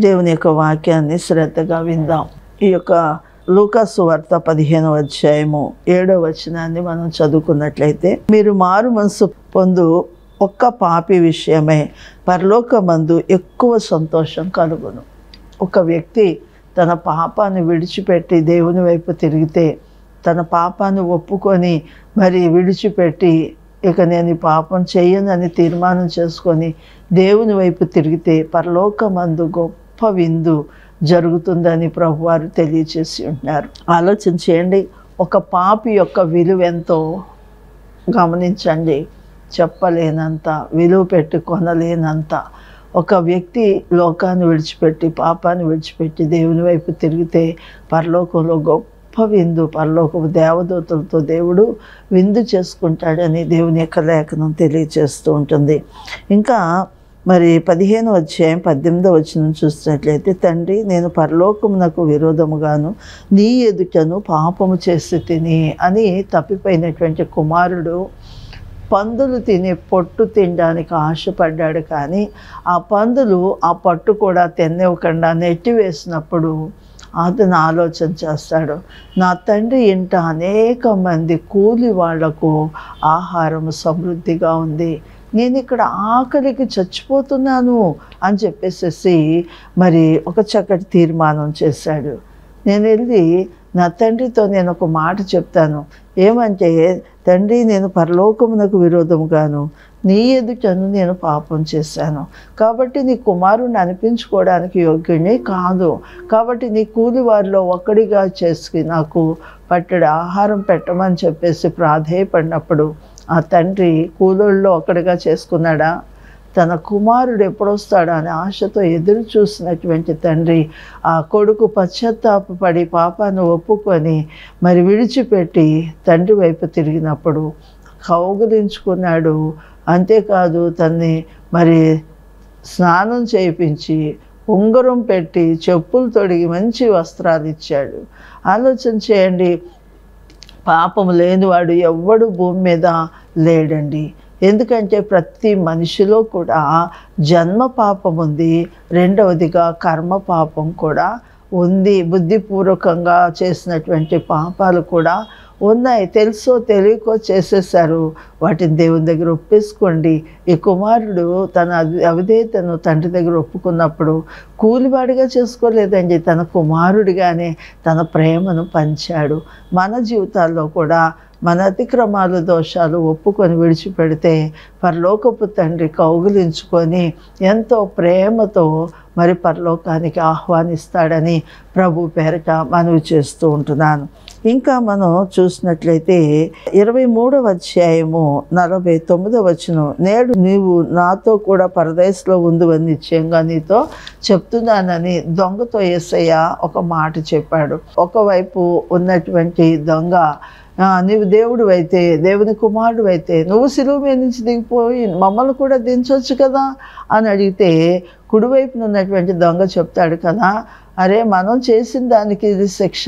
దేవుని యొక్క వాక్యాన్ని శ్రద్ధగా విందాం ఈ యొక్క లూకాసు వార్త పదిహేనవ అధ్యాయము ఏడవ వచనాన్ని మనం చదువుకున్నట్లయితే మీరు మారు మనసు పొందు ఒక్క పాపి విషయమై పరలోకమందు ఎక్కువ సంతోషం కలుగును ఒక వ్యక్తి తన పాపాన్ని విడిచిపెట్టి దేవుని వైపు తిరిగితే తన పాపాన్ని ఒప్పుకొని మరి విడిచిపెట్టి ఇక నేను ఈ పాపం చేయనని తీర్మానం చేసుకొని దేవుని వైపు తిరిగితే పరలోకమందు గొప్ప విందు జరుగుతుందని ప్రభువారు తెలియచేసి ఉంటున్నారు ఆలోచన చేయండి ఒక పాపి యొక్క విలువ ఎంతో గమనించండి చెప్పలేనంత విలువ పెట్టి కొనలేనంత ఒక వ్యక్తి లోకాన్ని విడిచిపెట్టి పాపాన్ని విడిచిపెట్టి దేవుని వైపు తిరిగితే పరలోకంలో గొప్ప విందు పరలోకపు దేవదూతలతో దేవుడు విందు చేసుకుంటాడని దేవుని యొక్క లేఖనం తెలియచేస్తూ ఉంటుంది ఇంకా మరి పదిహేను అధ్యాయం పద్దెనిమిదో వచ్చిన చూసినట్లయితే తండ్రి నేను పరలోకమునకు విరోధముగాను నీ ఎదుటను పాపము చేసి తిని అని తప్పిపోయినటువంటి కుమారుడు పందులు తిని పొట్టు తినడానికి ఆశపడ్డాడు కానీ ఆ పందులు ఆ పట్టు కూడా తిననివ్వకుండా నెట్టివేసినప్పుడు అతను ఆలోచన చేస్తాడు నా తండ్రి ఇంట అనేక మంది కూలి వాళ్లకు ఆహారం సమృద్ధిగా ఉంది నేను ఇక్కడ ఆకలికి చచ్చిపోతున్నాను అని చెప్పేసేసి మరి ఒక చక్కటి తీర్మానం చేశాడు నేను వెళ్ళి నా తండ్రితో నేను ఒక మాట చెప్తాను ఏమంటే తండ్రి నేను పరలోకమునకు విరోధముగాను నీ ఎదుటను నేను పాపం చేశాను కాబట్టి నీ కుమారుని అనిపించుకోవడానికి యోగ్యుని కాదు కాబట్టి నీ కూలి వారిలో ఒక్కడిగా చేసి నాకు పట్టడి ఆహారం పెట్టమని చెప్పేసి ప్రాధేయపడినప్పుడు ఆ తండ్రి కూలోళ్ళలో ఒక్కడిగా చేసుకున్నాడా తన కుమారుడు ఎప్పుడొస్తాడా అనే ఆశతో ఎదురు చూసినటువంటి తండ్రి ఆ కొడుకు పశ్చాత్తాపడి పాపాన్ని ఒప్పుకొని మరి విడిచిపెట్టి తండ్రి వైపు తిరిగినప్పుడు కౌగులించుకున్నాడు అంతేకాదు తన్ని మరి స్నానం చేయించి ఉంగరం పెట్టి చెప్పులు తొడిగి మంచి వస్త్రాలు ఇచ్చాడు ఆలోచన చేయండి పాపం లేనివాడు ఎవ్వడు భూమి మీద లేడండి ఎందుకంటే ప్రతి మనిషిలో కూడా జన్మ పాపం ఉంది రెండవదిగా కర్మ పాపం కూడా ఉంది బుద్ధిపూర్వకంగా చేసినటువంటి పాపాలు కూడా ఉన్నాయి తెలుసో తెలియకో చేసేసారు వాటిని దేవుని దగ్గర ఒప్పేసుకోండి ఈ కుమారుడు తన అవి- అవిధేయతను తండ్రి దగ్గర ఒప్పుకున్నప్పుడు కూలివాడిగా చేసుకోలేదండి తన కుమారుడిగానే తన ప్రేమను పంచాడు మన జీవితాల్లో కూడా మన అతిక్రమాలు దోషాలు ఒప్పుకొని విడిచిపెడితే పరలోకపు తండ్రి కౌగిలించుకొని ఎంతో ప్రేమతో మరి పరలోకానికి ఆహ్వానిస్తాడని ప్రభు పేరట మనవి చేస్తూ ఉంటున్నాను ఇంకా మనం చూసినట్లయితే ఇరవై మూడవ అధ్యాయము నలభై తొమ్మిదవ వచనం నేడు నీవు నాతో కూడా పరదేశంలో ఉందని నిశ్చయంగా నీతో చెప్తున్నానని దొంగతో ఏసయ్య ఒక మాట చెప్పాడు ఒకవైపు ఉన్నటువంటి దొంగ "ఆ, నీవు దేవుడు అయితే దేవుని కుమారుడు అయితే నువ్వు సిలువ మీద నుంచి దిగిపోయి మమ్మల్ని కూడా దించవచ్చు కదా అని అడిగితే కుడివైపున ఉన్నటువంటి దొంగ చెప్తాడు కదా అరే మనం చేసిన దానికి ఇది శిక్ష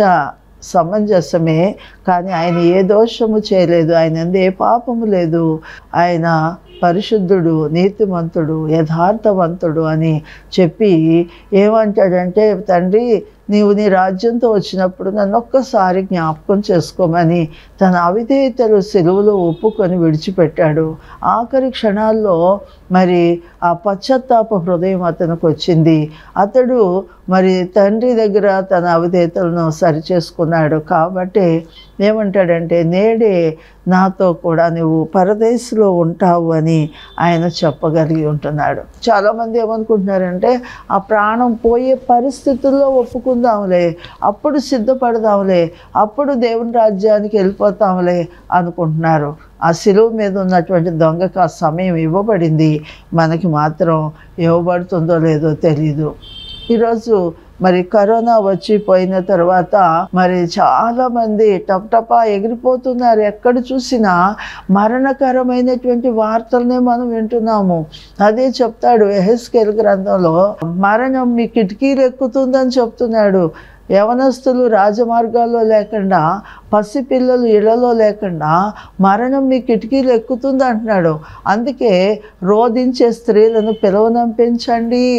సమంజసమే కానీ ఆయన ఏ దోషము చేయలేదు ఆయన ఎందు ఏ పాపము లేదు ఆయన పరిశుద్ధుడు నీతిమంతుడు యథార్థవంతుడు అని చెప్పి ఏమంటాడంటే తండ్రి నీవు నీ రాజ్యంతో వచ్చినప్పుడు నన్ను ఒక్కసారి జ్ఞాపకం చేసుకోమని తన అవిధేయతలు సెలువులో ఒప్పుకొని విడిచిపెట్టాడు ఆఖరి క్షణాల్లో మరి ఆ పశ్చాత్తాప హృదయం అతనికి వచ్చింది అతడు మరి తండ్రి దగ్గర తన అవిధేయతలను సరిచేసుకున్నాడు కాబట్టి ఏమంటాడంటే నేడే నాతో కూడా నువ్వు పరదేశంలో ఉంటావు అని ఆయన చెప్పగలిగి ఉంటున్నాడు చాలామంది ఏమనుకుంటున్నారంటే ఆ ప్రాణం పోయే పరిస్థితుల్లో ఒప్పుకుందాంలే అప్పుడు సిద్ధపడదాంలే అప్పుడు దేవుని రాజ్యానికి వెళ్ళిపోతాంలే అనుకుంటున్నారు ఆ శిలువ మీద ఉన్నటువంటి దొంగకు ఆ సమయం ఇవ్వబడింది మనకి మాత్రం ఇవ్వబడుతుందో లేదో తెలీదు ఈరోజు మరి కరోనా వచ్చి పోయిన తర్వాత మరి చాలా మంది టప్ టపా ఎగిరిపోతున్నారు ఎక్కడ చూసినా మరణకరమైనటువంటి వార్తలనే మనం వింటున్నాము అదే చెప్తాడు ఎహెస్కేల్ గ్రంథంలో మరణం మీ కిటికీలు ఎక్కుతుందని చెప్తున్నాడు యవనస్తులు రాజమార్గాల్లో లేకుండా పసిపిల్లలు ఇళ్లలో లేకుండా మరణం మీ కిటికీలు ఎక్కుతుంది అంటున్నాడు అందుకే రోధించే స్త్రీలను పిలవనంపించండి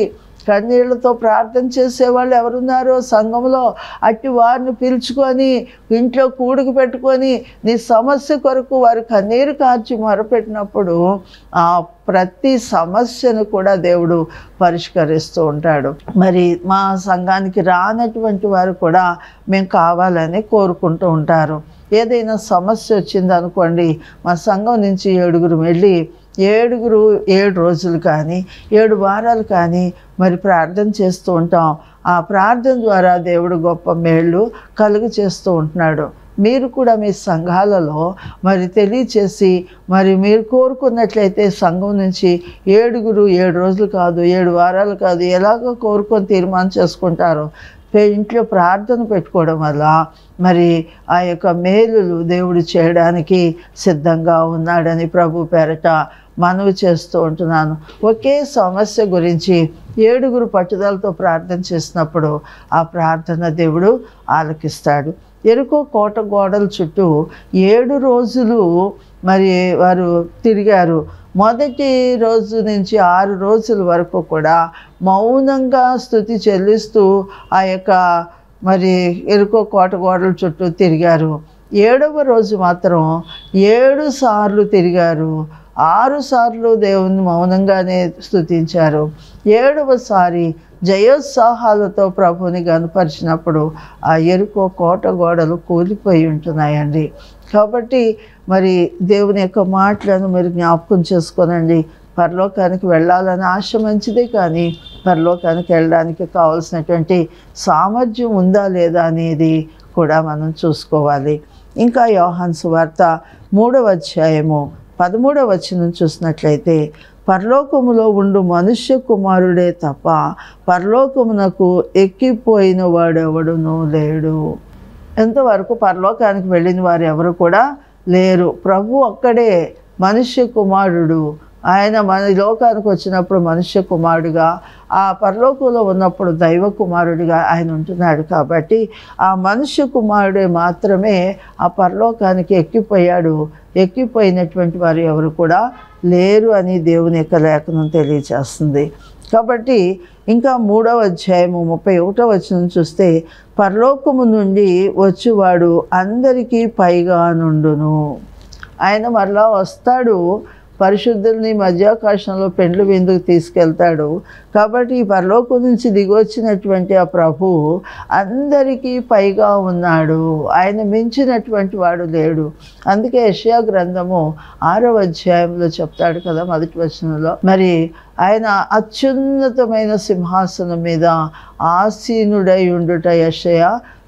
కన్నీళ్లతో ప్రార్థన చేసేవాళ్ళు ఎవరున్నారో సంఘంలో అట్టి వారిని పిలుచుకొని ఇంట్లో కూడుకు పెట్టుకొని నీ సమస్య కొరకు వారు కన్నీరు కార్చి మొరపెట్టినప్పుడు ఆ ప్రతి సమస్యను కూడా దేవుడు పరిష్కరిస్తూ ఉంటాడు మరి మా సంఘానికి రానటువంటి వారు కూడా మేము కావాలని కోరుకుంటూ ఉంటారు ఏదైనా సమస్య వచ్చింది అనుకోండి మా సంఘం నుంచి ఏడుగురు వెళ్ళి ఏడుగురు ఏడు రోజులు కానీ ఏడు వారాలు కానీ మరి ప్రార్థన చేస్తూ ఉంటాం ఆ ప్రార్థన ద్వారా దేవుడు గొప్ప మేళ్ళు కలుగు చేస్తూ ఉంటున్నాడు మీరు కూడా మీ సంఘాలలో మరి తెలియచేసి మరి మీరు కోరుకున్నట్లయితే సంఘం నుంచి ఏడుగురు ఏడు రోజులు కాదు ఏడు వారాలు కాదు ఎలాగో కోరుకొని తీర్మానం చేసుకుంటారో పే- ఇంట్లో ప్రార్థన పెట్టుకోవడం వల్ల మరి ఆ యొక్క మేలులు దేవుడు చేయడానికి సిద్ధంగా ఉన్నాడని ప్రభు పేరట మనవి చేస్తూ ఉంటున్నాను ఒకే సమస్య గురించి ఏడుగురు పట్టుదలతో ప్రార్థన చేసినప్పుడు ఆ ప్రార్థన దేవుడు ఆలకిస్తాడు ఎరుకో కోట గోడల చుట్టూ ఏడు రోజులు మరి వారు తిరిగారు మొదటి రోజు నుంచి ఆరు రోజుల వరకు కూడా మౌనంగా స్థుతి చెల్లిస్తూ ఆ యొక్క మరి ఎరుకో కోట గోడల చుట్టూ తిరిగారు ఏడవ రోజు మాత్రం ఏడు సార్లు తిరిగారు ఆరు సార్లు దేవుని మౌనంగానే స్థుతించారు ఏడవసారి జయోత్సాహాలతో ప్రభుని గనపరిచినప్పుడు ఆ ఎరుకో కోట గోడలు కూలిపోయి ఉంటున్నాయండి కాబట్టి మరి దేవుని యొక్క మాటలను మీరు జ్ఞాపకం చేసుకోనండి పరలోకానికి వెళ్ళాలని ఆశ మంచిదే కానీ పరలోకానికి వెళ్ళడానికి కావాల్సినటువంటి సామర్థ్యం ఉందా లేదా అనేది కూడా మనం చూసుకోవాలి ఇంకా యోహాన్ సువార్త మూడవ అధ్యాయము పదమూడవ వచనం చూసినట్లయితే పరలోకములో ఉండు మనుష్య కుమారుడే తప్ప పరలోకమునకు ఎక్కిపోయిన వాడెవడునూ లేడు ఎంతవరకు పరలోకానికి వెళ్ళిన వారు ఎవరు కూడా లేరు ప్రభు ఒక్కడే మనుష్య కుమారుడు ఆయన మన లోకానికి వచ్చినప్పుడు మనుష్య కుమారుడుగా ఆ పరలోకంలో ఉన్నప్పుడు దైవ కుమారుడిగా ఆయన ఉంటున్నాడు కాబట్టి ఆ మనుష్య కుమారుడే మాత్రమే ఆ పరలోకానికి ఎక్కిపోయాడు ఎక్కిపోయినటువంటి వారు ఎవరు కూడా లేరు అని దేవుని యొక్క లేఖనం తెలియచేస్తుంది కాబట్టి ఇంకా మూడవ అధ్యాయము ముప్పై ఒకటో వచనం చూస్తే పరలోకము నుండి వచ్చేవాడు అందరికీ పైగా నుండును ఆయన మరలా వస్తాడు పరిశుద్ధుల్ని మధ్యాకాశంలో పెండ్లు విందుకు తీసుకెళ్తాడు కాబట్టి ఈ పరలోకం నుంచి దిగొచ్చినటువంటి ఆ ప్రభు అందరికీ పైగా ఉన్నాడు ఆయన మించినటువంటి వాడు లేడు అందుకే యెషయా గ్రంథము ఆరో అధ్యాయంలో చెప్తాడు కదా మొదటి వచనంలో మరి ఆయన అత్యున్నతమైన సింహాసనం మీద ఆసీనుడై ఉండుట యెషయ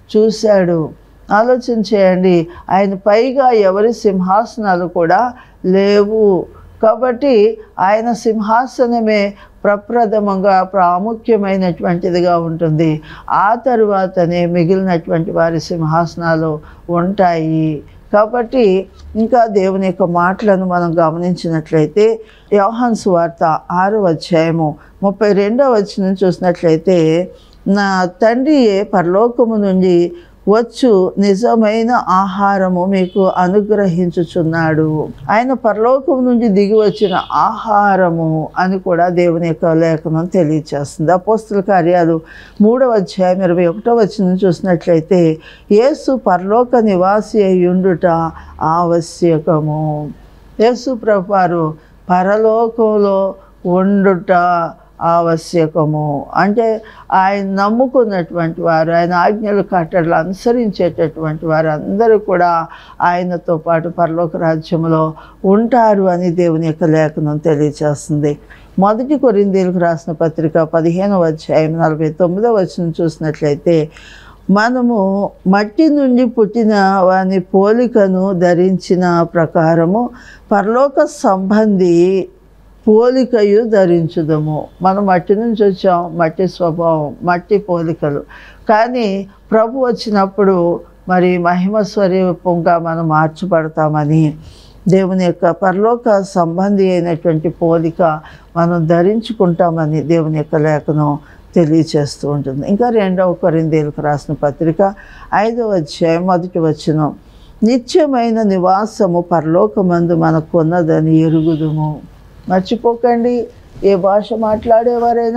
చూశాడు ఆలోచన చేయండి ఆయన పైగా ఎవరి సింహాసనాలు కూడా లేవు కాబట్టి ఆయన సింహాసనమే ప్రప్రథమంగా ప్రాముఖ్యమైనటువంటిదిగా ఉంటుంది ఆ తరువాతనే మిగిలినటువంటి వారి సింహాసనాలు ఉంటాయి కాబట్టి ఇంకా దేవుని యొక్క మాటలను మనం గమనించినట్లయితే యోహాన్ సువార్త ఆరో అధ్యాయము ముప్పై రెండవ వచనం చూసినట్లయితే నా తండ్రియే పరలోకము నుండి వచ్చు నిజమైన ఆహారము మీకు అనుగ్రహించుచున్నాడు ఆయన పరలోకం నుండి దిగి వచ్చిన ఆహారము అని కూడా దేవుని యొక్క లేఖనం తెలియచేస్తుంది అపోస్తుల కార్యాలు మూడవ అధ్యాయం ఇరవై ఒకటో వచ్చిన చూసినట్లయితే యేసు పరలోక నివాసి అయ్యుండుట ఆవశ్యకము యేసు ప్రభువారు పరలోకంలో ఉండుట ఆవశ్యకము అంటే ఆయన నమ్ముకున్నటువంటి వారు ఆయన ఆజ్ఞలు కట్టడలు అనుసరించేటటువంటి వారు అందరూ కూడా ఆయనతో పాటు పరలోక రాజ్యంలో ఉంటారు అని దేవుని యొక్క లేఖనం తెలియచేస్తుంది మొదటి కొరిందీలకు రాసిన పత్రిక పదిహేనవ అధ్యాయం నలభై తొమ్మిదవ వచనం చూసినట్లయితే మనము మట్టి నుండి పుట్టిన వాని పోలికను ధరించిన ప్రకారము పరలోక సంబంధి పోలికయు ధరించుదము మనం మట్టి నుంచి వచ్చాం మట్టి స్వభావం మట్టి పోలికలు కానీ ప్రభు వచ్చినప్పుడు మరి మహిమ స్వరూపంగా మనం మార్చబడతామని దేవుని యొక్క పరలోక సంబంధి అయినటువంటి పోలిక మనం ధరించుకుంటామని దేవుని యొక్క లేఖనం తెలియచేస్తూ ఉంటుంది ఇంకా రెండవ కొరిందేలకు రాసిన పత్రిక ఐదవ అధ్యాయం మొదటి వచనం నిత్యమైన నివాసము పరలోకమందు మనకున్నదని ఎరుగుదుము మర్చిపోకండి ఏ భాష మాట్లాడేవారైనా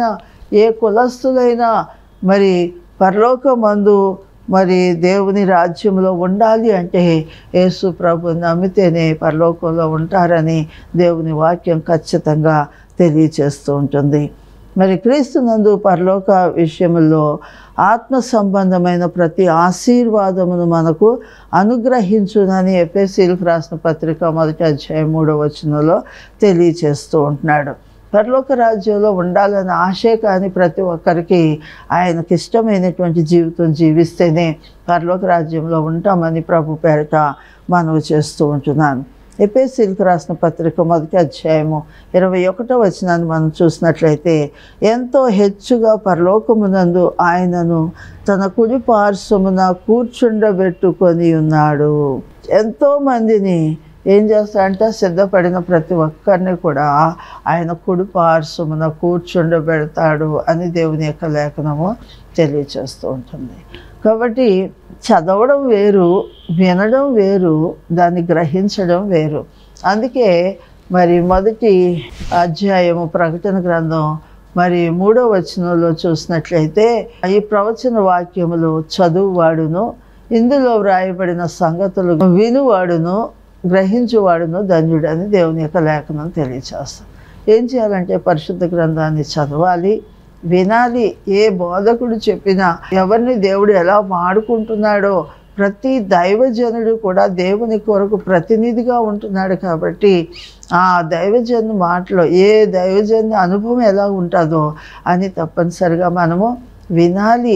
ఏ కులస్తులైనా మరి పరలోకమందు మరి దేవుని రాజ్యంలో ఉండాలి అంటే యేసు ప్రభు నమ్మితేనే పరలోకంలో ఉంటారని దేవుని వాక్యం ఖచ్చితంగా తెలియచేస్తూ ఉంటుంది మరి క్రీస్తునందు పరలోక విషయంలో ఆత్మ సంబంధమైన ప్రతి ఆశీర్వాదమును మనకు అనుగ్రహించునని ఎఫ్ఎస్సీలకు రాసిన పత్రిక మొదటి అధ్యాయం మూడవ వచనంలో తెలియచేస్తూ ఉంటున్నాడు పరలోక రాజ్యంలో ఉండాలన్న ఆశే కానీ ప్రతి ఒక్కరికి ఆయనకి ఇష్టమైనటువంటి జీవితం జీవిస్తేనే పరలోక రాజ్యంలో ఉంటామని ప్రభు పేరట మనవి చేస్తూ ఉంటున్నాను ఎపేసీలకు రాసిన పత్రిక మొదటి అధ్యాయము ఇరవై ఒకటో వచనాన్ని మనం చూసినట్లయితే ఎంతో హెచ్చుగా పరలోకమునందు ఆయనను తన కుడి పార్శ్వమున కూర్చుండబెట్టుకొని ఉన్నాడు ఎంతో మందిని ఏం చేస్తాడంటే సిద్ధపడిన ప్రతి ఒక్కరిని కూడా ఆయన కుడి పార్శ్వమున కూర్చుండబెడతాడు అని దేవుని యొక్క లేఖనము తెలియచేస్తూ ఉంటుంది కాబట్టి చదవడం వేరు వినడం వేరు దాన్ని గ్రహించడం వేరు అందుకే మరి మొదటి అధ్యాయము ప్రకటన గ్రంథం మరి మూడో వచనంలో చూసినట్లయితే ఈ ప్రవచన వాక్యములు చదువువాడును ఇందులో వ్రాయబడిన సంగతులు వినువాడును గ్రహించువాడును ధన్యుడని దేవుని యొక్క లేఖనం తెలియచేస్తాం ఏం చేయాలంటే పరిశుద్ధ గ్రంథాన్ని చదవాలి వినాలి ఏ బోధకుడు చెప్పినా ఎవరిని దేవుడు ఎలా వాడుకుంటున్నాడో ప్రతి దైవజనుడు కూడా దేవుని కొరకు ప్రతినిధిగా ఉంటున్నాడు కాబట్టి ఆ దైవజను మాటలో ఏ దైవజను అనుభవం ఎలా ఉంటుందో అని తప్పనిసరిగా మనము వినాలి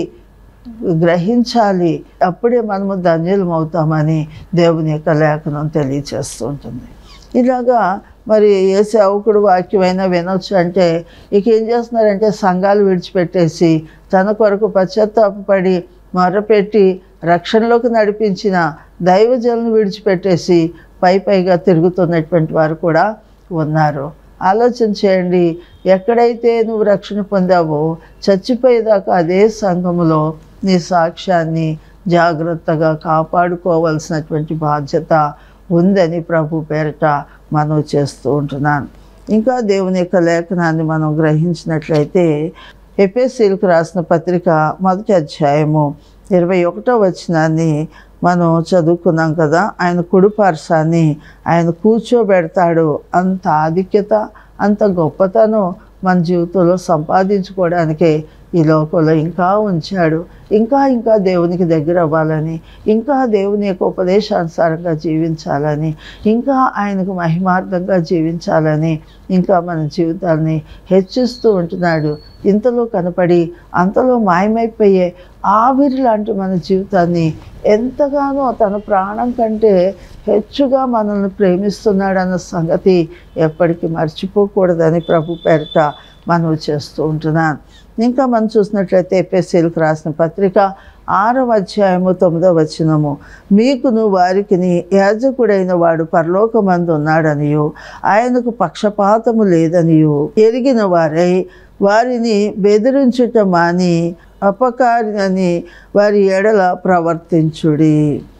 గ్రహించాలి అప్పుడే మనము ధన్యులం అవుతామని దేవుని యొక్క లేఖనం తెలియచేస్తూ ఉంటుంది ఇలాగా మరి ఏ సేవకుడు వాక్యమైనా వినొచ్చు అంటే ఇక ఏం చేస్తున్నారంటే సంఘాలు విడిచిపెట్టేసి తన కొరకు పశ్చాత్తాపడి మొరపెట్టి రక్షణలోకి నడిపించిన దైవజలను విడిచిపెట్టేసి పై పైగా తిరుగుతున్నటువంటి వారు కూడా ఉన్నారు ఆలోచన చేయండి ఎక్కడైతే నువ్వు రక్షణ పొందావో చచ్చిపోయేదాకా అదే సంఘములో నీ సాక్ష్యాన్ని జాగ్రత్తగా కాపాడుకోవాల్సినటువంటి బాధ్యత ఉందని ప్రభు పేరట మనం చేస్తూ ఉంటున్నాను ఇంకా దేవుని యొక్క లేఖనాన్ని మనం గ్రహించినట్లయితే ఎపిఎస్సీలకు రాసిన పత్రిక మొదటి అధ్యాయము ఇరవై ఒకటో వచనాన్ని మనం చదువుకున్నాం కదా ఆయన కుడిపార్శాన్ని ఆయన కూర్చోబెడతాడు అంత ఆధిక్యత అంత గొప్పతనం మన జీవితంలో సంపాదించుకోవడానికే ఈ లోకంలో ఇంకా ఉంచాడు ఇంకా ఇంకా దేవునికి దగ్గర అవ్వాలని ఇంకా దేవుని యొక్క ఉపదేశానుసారంగా జీవించాలని ఇంకా ఆయనకు మహిమార్థంగా జీవించాలని ఇంకా మన జీవితాన్ని హెచ్చిస్తూ ఉంటున్నాడు ఇంతలో కనపడి అంతలో మాయమైపోయే ఆవిరి లాంటి మన జీవితాన్ని ఎంతగానో తన ప్రాణం కంటే హెచ్చుగా మనల్ని ప్రేమిస్తున్నాడు అన్న సంగతి ఎప్పటికీ మర్చిపోకూడదని ప్రభు పేరిట మనవి చేస్తూ ఉంటున్నాను ఇంకా మనం చూసినట్లయితే ఎపిఎస్సీలకు రాసిన పత్రిక ఆరవ అధ్యాయము తొమ్మిదవ వచనము మీకును వారికిని యాజకుడైన వాడు పరలోకమందు ఉన్నాడనియు ఆయనకు పక్షపాతము లేదనియు ఎరిగిన వారై వారిని బెదిరించుట మాని అపకారిని వారి ఎడల ప్రవర్తించుడి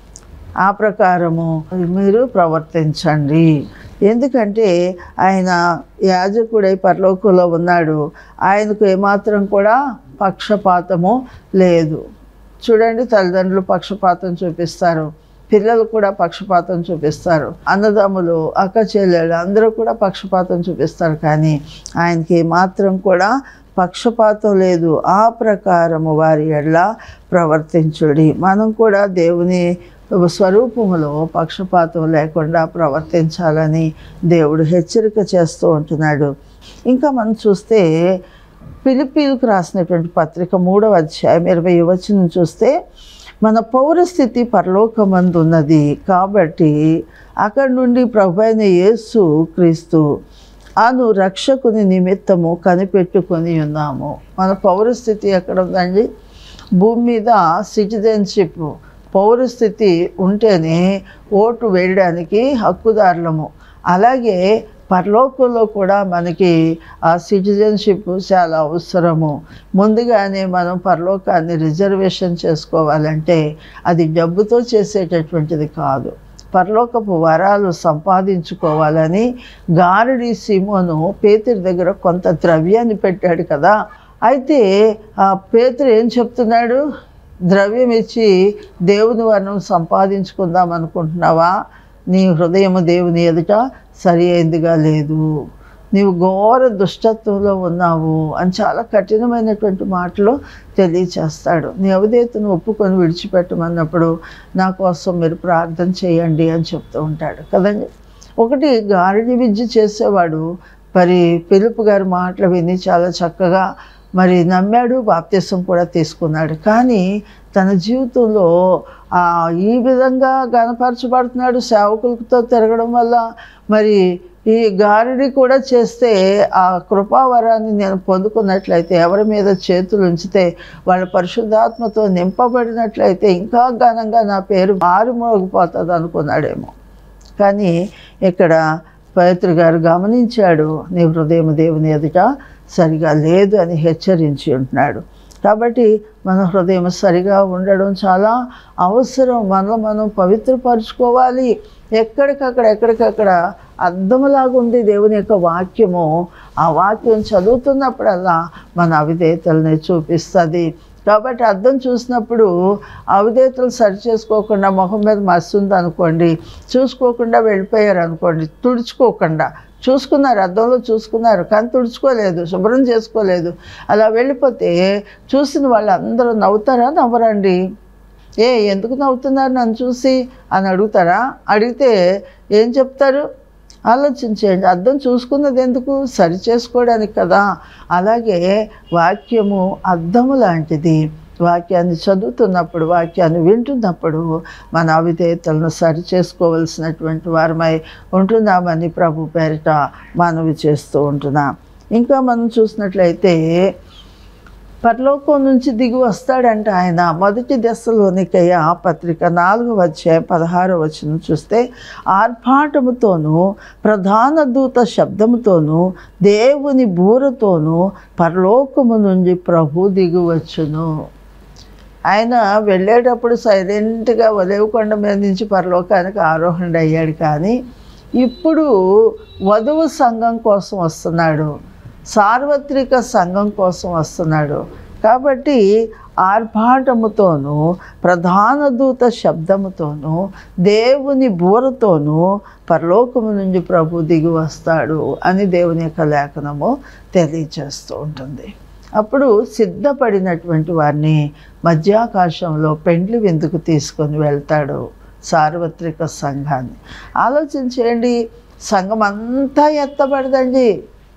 ఆ ప్రకారము మీరు ప్రవర్తించండి ఎందుకంటే ఆయన యాజకుడై పరలోకంలో ఉన్నాడు ఆయనకు ఏమాత్రం కూడా పక్షపాతము లేదు చూడండి తల్లిదండ్రులు పక్షపాతం చూపిస్తారు పిల్లలు కూడా పక్షపాతం చూపిస్తారు అన్నదమ్ములు అక్క చెల్లెలు అందరూ కూడా పక్షపాతం చూపిస్తారు కానీ ఆయనకి మాత్రం కూడా పక్షపాతం లేదు ఆ ప్రకారము వారి ఎడ్ల ప్రవర్తించుడి మనం కూడా దేవుని స్వరూపములో పక్షపాతం లేకుండా ప్రవర్తించాలని దేవుడు హెచ్చరిక చేస్తూ ఉంటున్నాడు ఇంకా మనం చూస్తే పిలిపిలకు రాసినటువంటి పత్రిక మూడవ అధ్యాయం ఇరవై వచనం చూస్తే మన పౌరస్థితి పరలోకమందు ఉన్నది కాబట్టి అక్కడి నుండి ప్రభు అయిన యేసు క్రీస్తు అను రక్షకుని నిమిత్తము కనిపెట్టుకొని ఉన్నాము మన పౌరస్థితి ఎక్కడ ఉందండి భూమి మీద సిటిజన్షిప్ పౌరస్థితి ఉంటేనే ఓటు వేయడానికి హక్కుదారులము అలాగే పరలోకంలో కూడా మనకి ఆ సిటిజన్షిప్ చాలా అవసరము ముందుగానే మనం పరలోకాన్ని రిజర్వేషన్ చేసుకోవాలంటే అది డబ్బుతో చేసేటటువంటిది కాదు పరలోకపు వరాలు సంపాదించుకోవాలని గారడి సిమోను పేతురి దగ్గర కొంత ద్రవ్యాన్ని పెట్టాడు కదా అయితే ఆ పేతురు ఏం చెప్తున్నాడు ద్రవ్యం ఇచ్చి దేవుని వర్ణం సంపాదించుకుందాం అనుకుంటున్నావా నీ హృదయము దేవుని ఎదుట సరి అయిందిగా లేదు నీవు ఘోర దుష్టత్వంలో ఉన్నావు అని చాలా కఠినమైనటువంటి మాటలు తెలియచేస్తాడు నీ అవిధేతను ఒప్పుకొని విడిచిపెట్టమన్నప్పుడు నా కోసం మీరు ప్రార్థన చేయండి అని చెప్తూ ఉంటాడు కదండి ఒకటి గారిడి విద్య చేసేవాడు మరి పిలుపు గారి మాటలు విని చాలా చక్కగా మరి నమ్మాడు బాప్త్యసం కూడా తీసుకున్నాడు కానీ తన జీవితంలో ఆ, ఈ విధంగా గనపరచబడుతున్నాడు సేవకులతో తిరగడం వల్ల మరి ఈ గారిడి కూడా చేస్తే ఆ కృపావరాన్ని నేను పొందుకున్నట్లయితే ఎవరి మీద చేతులు ఉంచితే వాళ్ళ పరిశుద్ధాత్మతో నింపబడినట్లయితే ఇంకా ఘనంగా నా పేరు మారుమోగిపోతుంది అనుకున్నాడేమో కానీ ఇక్కడ పవిత్ర గారు గమనించాడు నీ హృదయం దేవుని ఎదుట సరిగా లేదు అని హెచ్చరించి ఉంటున్నాడు కాబట్టి మన హృదయం సరిగా ఉండడం చాలా అవసరం మనం మనం పవిత్రపరచుకోవాలి ఎక్కడికక్కడ ఎక్కడికక్కడ అర్థములాగా ఉంది దేవుని యొక్క వాక్యము ఆ వాక్యం చదువుతున్నప్పుడల్లా మన అవిధేయతల్ని చూపిస్తుంది కాబట్టి అర్థం చూసినప్పుడు అవిధేతలు సరి చేసుకోకుండా మొహం మీద మస్తు ఉంది అనుకోండి చూసుకోకుండా వెళ్ళిపోయారు అనుకోండి తుడుచుకోకుండా చూసుకున్నారు అద్దంలో చూసుకున్నారు కానీ తుడుచుకోలేదు శుభ్రం చేసుకోలేదు అలా వెళ్ళిపోతే చూసిన వాళ్ళందరూ నవ్వుతారా నవ్వరండి ఏ ఎందుకు నవ్వుతున్నారు నన్ను చూసి అని అడుగుతారా అడిగితే ఏం చెప్తారు ఆలోచించేయండి అర్థం చూసుకున్నది ఎందుకు సరి చేసుకోవడానికి కదా అలాగే వాక్యము అర్థము లాంటిది వాక్యాన్ని చదువుతున్నప్పుడు వాక్యాన్ని వింటున్నప్పుడు మన అవిధేయతలను సరి చేసుకోవలసినటువంటి వారమై ఉంటున్నామని ప్రభు పేరిట మనవి చేస్తూ ఉంటున్నాం ఇంకా మనం చూసినట్లయితే పరలోకం నుంచి దిగి వస్తాడంట ఆయన మొదటి దశలోనికయ్య పత్రిక నాలుగు వచ్చే పదహారు వచనం చూస్తే ఆర్భాటముతోనూ ప్రధాన దూత శబ్దముతోనూ దేవుని బూరతోనూ పరలోకము నుండి ప్రభు దిగువచ్చును ఆయన వెళ్ళేటప్పుడు సైలెంట్గా వదేవకొండ మీద నుంచి పరలోకానికి ఆరోహణ అయ్యాడు కానీ ఇప్పుడు వధువు సంఘం కోసం వస్తున్నాడు సార్వత్రిక సంఘం కోసం వస్తున్నాడు కాబట్టి ఆర్భాటముతోనూ ప్రధాన దూత శబ్దముతోనూ దేవుని బూరతోనూ పరలోకము నుండి ప్రభు దిగి వస్తాడు అని దేవుని యొక్క లేఖనము తెలియచేస్తూ ఉంటుంది అప్పుడు సిద్ధపడినటువంటి వారిని మధ్యాకాశంలో పెండ్లి విందుకు తీసుకొని వెళ్తాడు సార్వత్రిక సంఘాన్ని ఆలోచించేయండి సంఘం అంతా ఎత్తబడదండి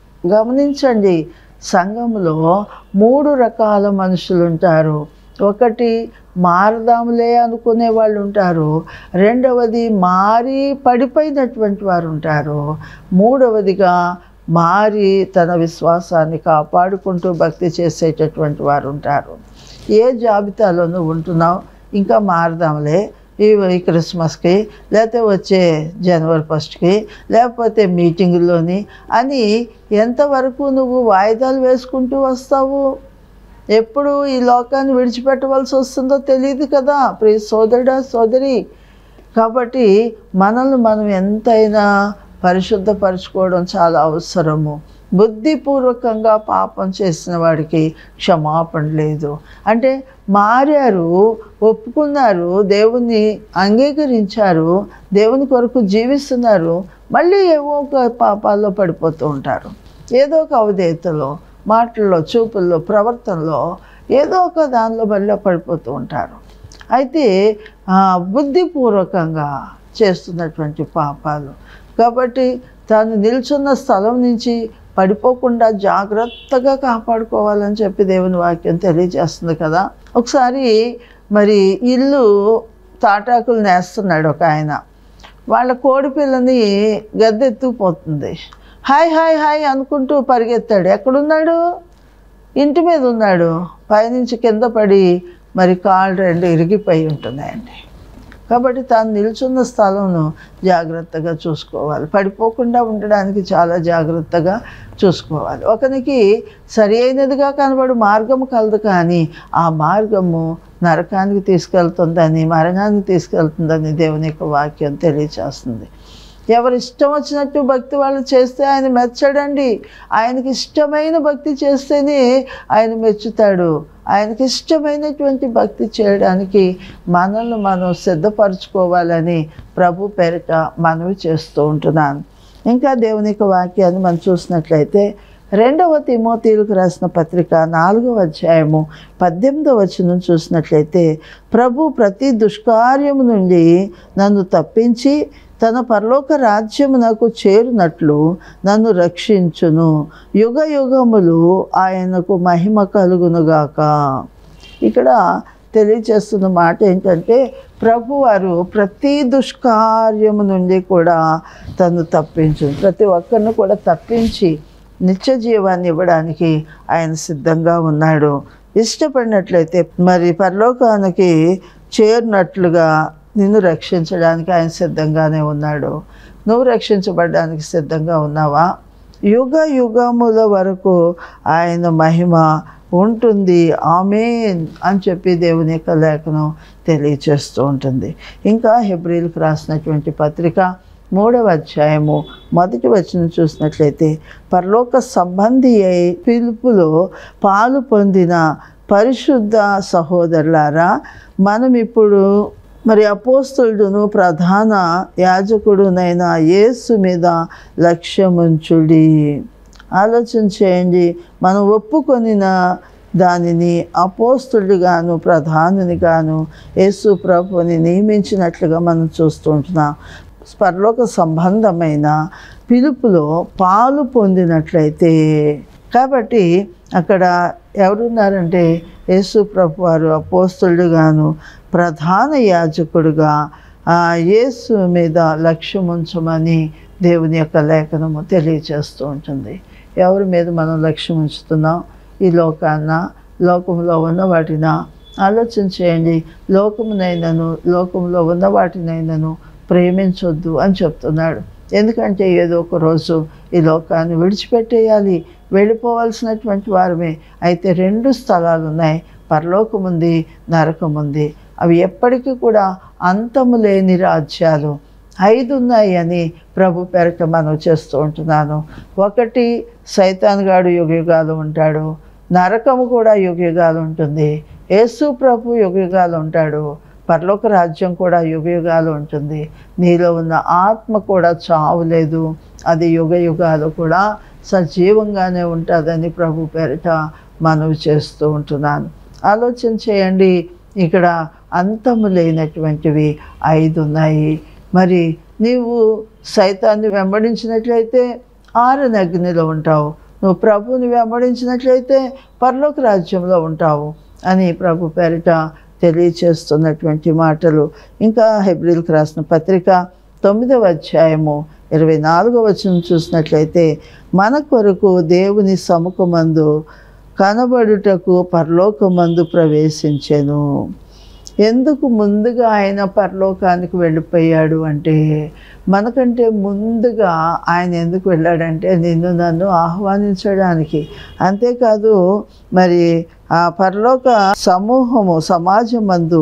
గమనించండి సంఘంలో మూడు రకాల మనుషులు ఉంటారు ఒకటి మారదాములే అనుకునే వాళ్ళు ఉంటారు రెండవది మారి పడిపోయినటువంటి వారు ఉంటారు మూడవదిగా మారి తన విశ్వాసాన్ని కాపాడుకుంటూ భక్తి చేసేటటువంటి వారు ఉంటారు ఏ జాబితాలో నువ్వు ఉంటున్నావు ఇంకా మారదాంలే ఈ ఈ క్రిస్మస్కి లేకపోతే వచ్చే జనవరి ఫస్ట్కి లేకపోతే మీటింగుల్లోని అని ఎంతవరకు నువ్వు వాయిదాలు వేసుకుంటూ వస్తావు ఎప్పుడు ఈ లోకాన్ని విడిచిపెట్టవలసి వస్తుందో తెలియదు కదా ప్రియ సోదరుడా సోదరి కాబట్టి మనల్ని మనం ఎంతైనా పరిశుద్ధపరచుకోవడం చాలా అవసరము బుద్ధిపూర్వకంగా పాపం చేసిన వాడికి క్షమాపణ లేదు అంటే మారారు ఒప్పుకున్నారు దేవుణ్ణి అంగీకరించారు దేవుని కొరకు జీవిస్తున్నారు మళ్ళీ ఏవో ఒక పాపాల్లో పడిపోతూ ఉంటారు ఏదో ఒక అవధేయతలో మాటల్లో చూపుల్లో ప్రవర్తనలో ఏదో ఒక దానిలో మళ్ళీ పడిపోతూ ఉంటారు అయితే ఆ, బుద్ధిపూర్వకంగా చేస్తున్నటువంటి పాపాలు కాబట్టి తాను నిల్చున్న స్థలం నుంచి పడిపోకుండా జాగ్రత్తగా కాపాడుకోవాలని చెప్పి దేవుని వాక్యం తెలియజేస్తుంది కదా ఒకసారి మరి ఇల్లు తాటాకులు నేస్తున్నాడు ఒక ఆయన వాళ్ళ కోడి పిల్లని గద్దెత్తుకుపోతుంది హాయ్ హాయ్ హాయ్ అనుకుంటూ పరిగెత్తాడు ఎక్కడున్నాడు ఇంటి మీద ఉన్నాడు పైనుంచి కింద పడి మరి కాళ్ళు రెండు ఇరిగిపోయి ఉంటున్నాయండి కాబట్టి తాను నిల్చున్న స్థలంను జాగ్రత్తగా చూసుకోవాలి పడిపోకుండా ఉండడానికి చాలా జాగ్రత్తగా చూసుకోవాలి ఒకనికి సరి అయినదిగా కనబడు మార్గము కలదు కానీ ఆ మార్గము నరకానికి తీసుకెళ్తుందని మరణానికి తీసుకెళ్తుందని దేవుని యొక్క వాక్యం తెలియచేస్తుంది ఎవరు ఇష్టం వచ్చినట్టు భక్తి వాళ్ళు చేస్తే ఆయన మెచ్చడండి ఆయనకి ఇష్టమైన భక్తి చేస్తేనే ఆయన మెచ్చుతాడు ఆయనకి ఇష్టమైనటువంటి భక్తి చేయడానికి మనల్ని మనం సిద్ధపరచుకోవాలని ప్రభు పేరిట మనవి చేస్తూ ఉంటున్నాను ఇంకా దేవుని యొక్క వాక్యాన్ని మనం చూసినట్లయితే రెండవ తిమోతీలకు రాసిన పత్రిక నాలుగవ అధ్యాయము పద్దెనిమిదవ వచనం చూసినట్లయితే ప్రభు ప్రతి దుష్కార్యము నుండి నన్ను తప్పించి తన పరలోక రాజ్యము నాకు చేరునట్లు నన్ను రక్షించును యుగ యుగములు ఆయనకు మహిమ కలుగునుగాక ఇక్కడ తెలియచేస్తున్న మాట ఏంటంటే ప్రభు వారు ప్రతి దుష్కార్యము నుండి కూడా తను తప్పించు ప్రతి ఒక్కరిని కూడా తప్పించి నిత్య జీవాన్ని ఇవ్వడానికి ఆయన సిద్ధంగా ఉన్నాడు ఇష్టపడినట్లయితే మరి పరలోకానికి చేరినట్లుగా నిన్ను రక్షించడానికి ఆయన సిద్ధంగానే ఉన్నాడు నువ్వు రక్షించబడడానికి సిద్ధంగా ఉన్నావా యుగ యుగముల వరకు ఆయన మహిమ ఉంటుంది ఆమెన్ అని చెప్పి దేవుని యొక్క లేఖనం తెలియచేస్తూ ఉంటుంది ఇంకా హెబ్రిల్కి రాసినటువంటి పత్రిక మూడవ అధ్యాయము మొదటి వచనం చూసినట్లయితే పరలోక సంబంధి అయి పిలుపులో పాలు పొందిన పరిశుద్ధ సహోదరులారా మనం ఇప్పుడు మరి అపోస్తుడును ప్రధాన యాజకుడునైన యేసు మీద లక్ష్యముంచుడి ఆలోచన చేయండి మనం ఒప్పుకొనిన దానిని అపోస్తుడిగాను ప్రధానునిగాను యేసు ప్రభుని నియమించినట్లుగా మనం చూస్తూ ఉంటున్నాం పరలోక సంబంధమైన పిలుపులో పాలు పొందినట్లయితే కాబట్టి అక్కడ ఎవరున్నారంటే యేసు ప్రభు వారు అపోస్తుడుగాను ప్రధాన యాజకుడుగా ఆ యేసు మీద లక్ష్యం ఉంచమని దేవుని యొక్క లేఖనము తెలియచేస్తూ ఉంటుంది ఎవరి మీద మనం లక్ష్యం ఉంచుతున్నాం ఈ లోకాన్న లోకంలో ఉన్న వాటిన ఆలోచన చేయండి లోకమునైనను లోకంలో ఉన్న వాటినైనను ప్రేమించొద్దు అని చెప్తున్నాడు ఎందుకంటే ఏదో ఒక రోజు ఈ లోకాన్ని విడిచిపెట్టేయాలి వెళ్ళిపోవాల్సినటువంటి వారమే అయితే రెండు స్థలాలు ఉన్నాయి పరలోకం ఉంది నరకం ఉంది అవి ఎప్పటికీ కూడా అంతము లేని రాజ్యాలు ఐదు ఉన్నాయి అని ప్రభు పేరట మనం చేస్తూ ఉంటున్నాను ఒకటి సైతాన్గాడు యుగయుగాలు ఉంటాడు నరకము కూడా యుగయుగాలు ఉంటుంది యేసు ప్రభు యుగయుగాలు ఉంటాడు పరలోక రాజ్యం కూడా యుగయుగాలు ఉంటుంది నీలో ఉన్న ఆత్మ కూడా చావు లేదు అది యుగ యుగాలు కూడా సజీవంగానే ఉంటుందని ప్రభు పేరిట మనవి చేస్తూ ఉంటున్నాను ఆలోచన చేయండి ఇక్కడ అంతము లేనటువంటివి ఐదు ఉన్నాయి మరి నీవు సైతాన్ని వెంబడించినట్లయితే ఆరని అగ్నిలో ఉంటావు నువ్వు ప్రభుని వెంబడించినట్లయితే పరలోక రాజ్యంలో ఉంటావు అని ప్రభు పేరిట తెలియచేస్తున్నటువంటి మాటలు ఇంకా హెబ్రిల్కి రాసిన పత్రిక తొమ్మిదవ అధ్యాయము ఇరవై నాలుగవ వచనం చూసినట్లయితే మన కొరకు దేవుని సముఖమందు కనబడుటకు పరలోకమందు ప్రవేశించెను ఎందుకు ముందుగా ఆయన పరలోకానికి వెళ్ళిపోయాడు అంటే మనకంటే ముందుగా ఆయన ఎందుకు వెళ్ళాడంటే నిన్ను నన్ను ఆహ్వానించడానికి అంతేకాదు మరి ఆ పరలోక సమూహము సమాజం మందు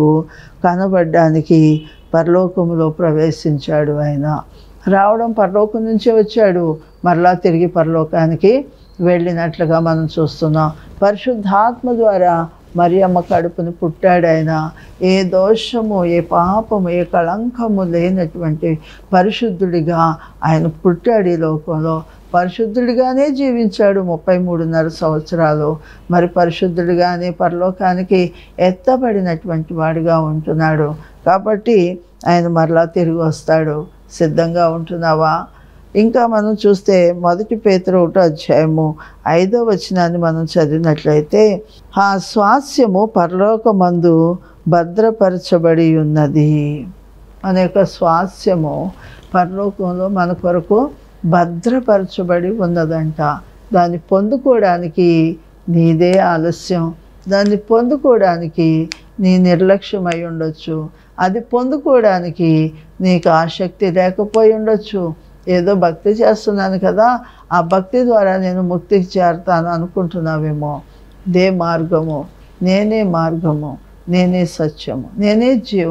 కనబడడానికి పరలోకములో ప్రవేశించాడు ఆయన రావడం పరలోకం నుంచే వచ్చాడు మరలా తిరిగి పరలోకానికి వెళ్ళినట్లుగా మనం చూస్తున్నాం పరిశుద్ధాత్మ ద్వారా మరియమ్మ కడుపును పుట్టాడు ఆయన ఏ దోషము ఏ పాపము ఏ కళంకము లేనటువంటి పరిశుద్ధుడిగా ఆయన పుట్టాడు ఈ లోకంలో పరిశుద్ధుడిగానే జీవించాడు ముప్పై మూడున్నర సంవత్సరాలు మరి పరిశుద్ధుడిగానే పరలోకానికి ఎత్తబడినటువంటి వాడిగా ఉంటున్నాడు కాబట్టి ఆయన మరలా తిరిగి వస్తాడు సిద్ధంగా ఉంటున్నావా ఇంకా మనం చూస్తే మొదటి పేతురు ఒకటో అధ్యాయము ఐదో వచనాన్ని మనం చదివినట్లయితే ఆ స్వాస్యము పరలోకమందు భద్రపరచబడి ఉన్నది మన యొక్క స్వాస్యము పరలోకంలో మన కొరకు భద్రపరచబడి ఉన్నదంట దాన్ని పొందుకోవడానికి నీదే ఆలస్యం దాన్ని పొందుకోవడానికి నీ నిర్లక్ష్యం అయి ఉండొచ్చు అది పొందుకోవడానికి నీకు ఆసక్తి లేకపోయి ఉండొచ్చు ఏదో భక్తి చేస్తున్నాను కదా ఆ భక్తి ద్వారా నేను ముక్తికి చేరుతాను అనుకుంటున్నావేమో దే మార్గము నేనే మార్గము నేనే సత్యము నేనే జీవము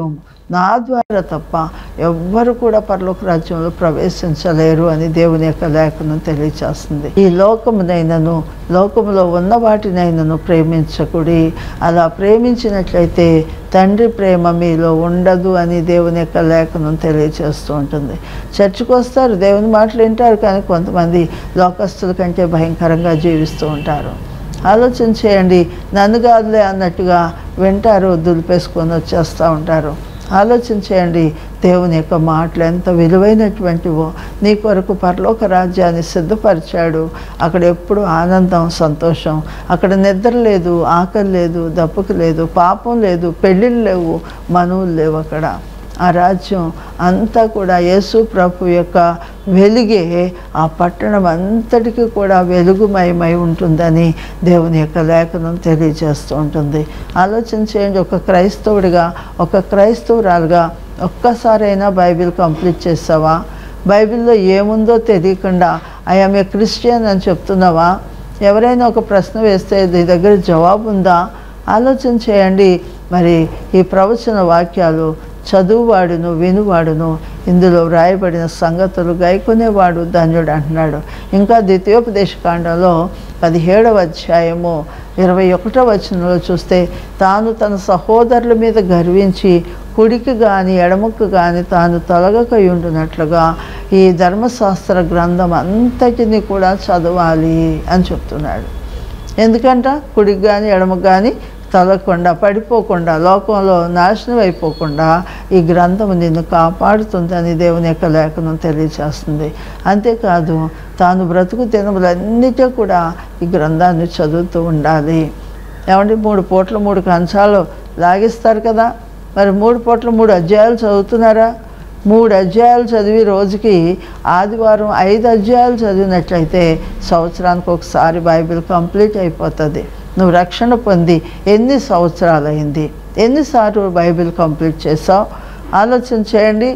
నా ద్వారా తప్ప ఎవ్వరు కూడా పరలోక రాజ్యంలో ప్రవేశించలేరు అని దేవుని యొక్క లేఖనం తెలియచేస్తుంది ఈ లోకమునైనను లోకములో ఉన్న వాటినైనను ప్రేమించకుడి అలా ప్రేమించినట్లయితే తండ్రి ప్రేమ మీలో ఉండదు అని దేవుని యొక్క లేఖనం తెలియచేస్తూ ఉంటుంది చర్చికి వస్తారు దేవుని మాటలు వింటారు కానీ కొంతమంది లోకస్తుల కంటే భయంకరంగా జీవిస్తూ ఉంటారు ఆలోచన చేయండి నన్ను కాదులే అన్నట్టుగా వింటారు దులిపేసుకొని వచ్చేస్తూ ఉంటారు ఆలోచన చేయండి దేవుని యొక్క మాటలు ఎంత విలువైనటువంటివో నీ కొరకు పరలోక రాజ్యాన్ని సిద్ధపరిచాడు అక్కడ ఎప్పుడు ఆనందం సంతోషం అక్కడ నిద్ర లేదు ఆకలి లేదు దప్పుకు లేదు పాపం లేదు పెళ్ళిళ్ళు లేవు మనువులు లేవు అక్కడ ఆ రాజ్యం అంతా కూడా యేసు ప్రభు యొక్క వెలుగే ఆ పట్టణం అంతటికీ కూడా వెలుగుమయమై ఉంటుందని దేవుని యొక్క లేఖనం తెలియజేస్తూ ఉంటుంది ఆలోచన చేయండి ఒక క్రైస్తవుడిగా ఒక క్రైస్తవురాలుగా ఒక్కసారైనా బైబిల్ కంప్లీట్ చేస్తావా బైబిల్లో ఏముందో తెలియకుండా ఐఎమ్ ఏ క్రిస్టియన్ అని చెప్తున్నావా ఎవరైనా ఒక ప్రశ్న వేస్తే నీ దగ్గర జవాబు ఉందా ఆలోచన చేయండి మరి ఈ ప్రవచన వాక్యాలు చదువువాడును వినువాడును ఇందులో వ్రాయబడిన సంగతులు గైకొనేవాడు ధన్యుడు అంటున్నాడు ఇంకా ద్వితీయోపదేశ కాండంలో పదిహేడవ అధ్యాయము ఇరవై ఒకటో వచనంలో చూస్తే తాను తన సహోదరుల మీద గర్వించి కుడికి కానీ ఎడమకు కానీ తాను తొలగకయుండునట్లుగా ఈ ధర్మశాస్త్ర గ్రంథం అంతటిని కూడా చదవాలి అని చెప్తున్నాడు ఎందుకంట కుడికి కానీ ఎడమకు కానీ తొలగకుండా పడిపోకుండా లోకంలో నాశనం అయిపోకుండా ఈ గ్రంథం నిన్ను కాపాడుతుందని దేవుని యొక్క లేఖనం తెలియచేస్తుంది అంతేకాదు తాను బ్రతుకు దినములన్నిటి కూడా ఈ గ్రంథాన్ని చదువుతూ ఉండాలి ఏమంటే మూడు పూట్ల మూడు కంచాలు లాగిస్తారు కదా మరి మూడు పూట్ల మూడు అధ్యాయాలు చదువుతున్నారా మూడు అధ్యాయాలు చదివి రోజుకి ఆదివారం ఐదు అధ్యాయాలు చదివినట్లయితే సంవత్సరానికి ఒకసారి బైబిల్ కంప్లీట్ అయిపోతుంది నువ్వు రక్షణ పొంది ఎన్ని సంవత్సరాలు అయింది ఎన్నిసార్లు బైబిల్ కంప్లీట్ చేసావు ఆలోచన చేయండి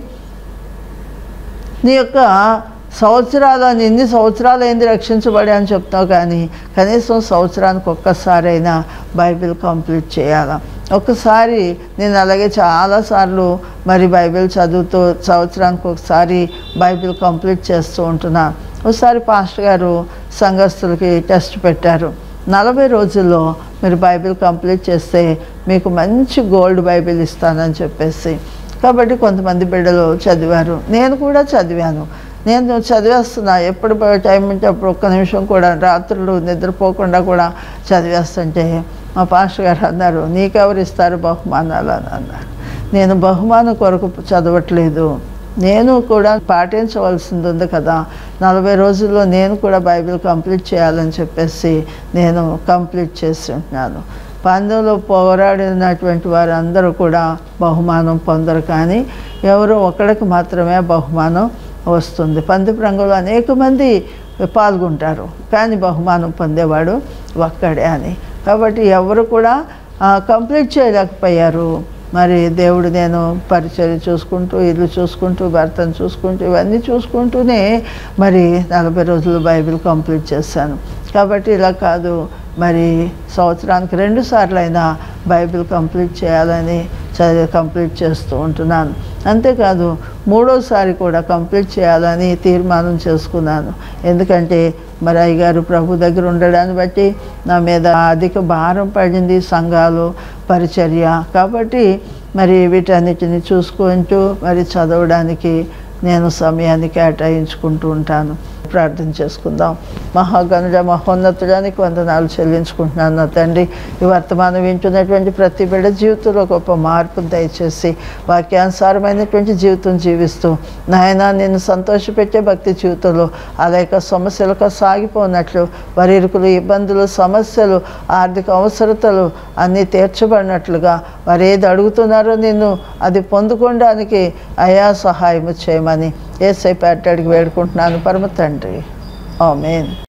నీ యొక్క సంవత్సరాలు అని ఎన్ని సంవత్సరాలు అయింది రక్షించబడి అని చెప్తావు కానీ కనీసం సంవత్సరానికి ఒక్కసారైనా బైబిల్ కంప్లీట్ చేయాలా ఒకసారి నేను అలాగే చాలాసార్లు మరి బైబిల్ చదువుతూ సంవత్సరానికి ఒకసారి బైబిల్ కంప్లీట్ చేస్తూ ఉంటున్నా ఒకసారి పాస్టర్ గారు సంఘస్థులకి టెస్ట్ పెట్టారు నలభై రోజుల్లో మీరు బైబిల్ కంప్లీట్ చేస్తే మీకు మంచి గోల్డ్ బైబిల్ ఇస్తానని చెప్పేసి కాబట్టి కొంతమంది బిడ్డలు చదివారు నేను కూడా చదివాను నేను చదివేస్తున్నా ఎప్పుడు టైం ఉంటే అప్పుడు ఒక్క నిమిషం కూడా రాత్రులు నిద్రపోకుండా కూడా చదివేస్తుంటే మా పాస్టర్ గారు అన్నారు నీకెవరు ఇస్తారు బహుమానాలు అని అన్నారు నేను బహుమానం కొరకు చదవట్లేదు నేను కూడా పాటించవలసింది ఉంది కదా నలభై రోజుల్లో నేను కూడా బైబిల్ కంప్లీట్ చేయాలని చెప్పేసి నేను కంప్లీట్ చేసి ఉంటున్నాను పందెంలో పోరాడినటువంటి వారందరూ కూడా బహుమానం పొందరు కానీ ఎవరో ఒకరికి మాత్రమే బహుమానం వస్తుంది పందిపు రంగంలో అనేక మంది పాల్గొంటారు కానీ బహుమానం పొందేవాడు ఒక్కడే అని కాబట్టి ఎవరు కూడా కంప్లీట్ చేయలేకపోయారు మరి దేవుడు నేను పరిచయం చూసుకుంటూ ఇల్లు చూసుకుంటూ భర్తను చూసుకుంటూ ఇవన్నీ చూసుకుంటూనే మరి నలభై రోజులు బైబిల్ కంప్లీట్ చేశాను కాబట్టి ఇలా కాదు మరి సంవత్సరానికి రెండు సార్లు అయినా బైబిల్ కంప్లీట్ చేయాలని చదివి కంప్లీట్ చేస్తూ ఉంటున్నాను అంతేకాదు మూడోసారి కూడా కంప్లీట్ చేయాలని తీర్మానం చేసుకున్నాను ఎందుకంటే మరి అయ్యగారు ప్రభు దగ్గర ఉండడాన్ని బట్టి నా మీద అధిక భారం పడింది సంఘాలు పరిచర్య కాబట్టి మరి వీటన్నిటిని చూసుకుంటూ మరి చదవడానికి నేను సమయాన్ని కేటాయించుకుంటూ ఉంటాను ప్రార్థన చేసుకుందాం మహాగణుడ మహోన్నతుడానికి వందనాలు చెల్లించుకుంటున్నాను నా తండ్రి ఈ వర్తమానం వింటున్నటువంటి ప్రతి బిడ్డ జీవితంలో గొప్ప మార్పు దయచేసి వాక్యానుసారమైనటువంటి జీవితం జీవిస్తూ నాయన నేను సంతోషపెట్టే భక్తి జీవితంలో అనేక సమస్యలకు సాగిపోనట్లు వారి ఇరుకులు ఇబ్బందులు సమస్యలు ఆర్థిక అవసరతలు అన్నీ తీర్చబడినట్లుగా వారు ఏది అడుగుతున్నారో నిన్ను అది పొందుకోవడానికి అయా సహాయం చేయమని ఏసై పేటడికి వేడుకుంటున్నాను పరమ తండ్రి ఆమెన్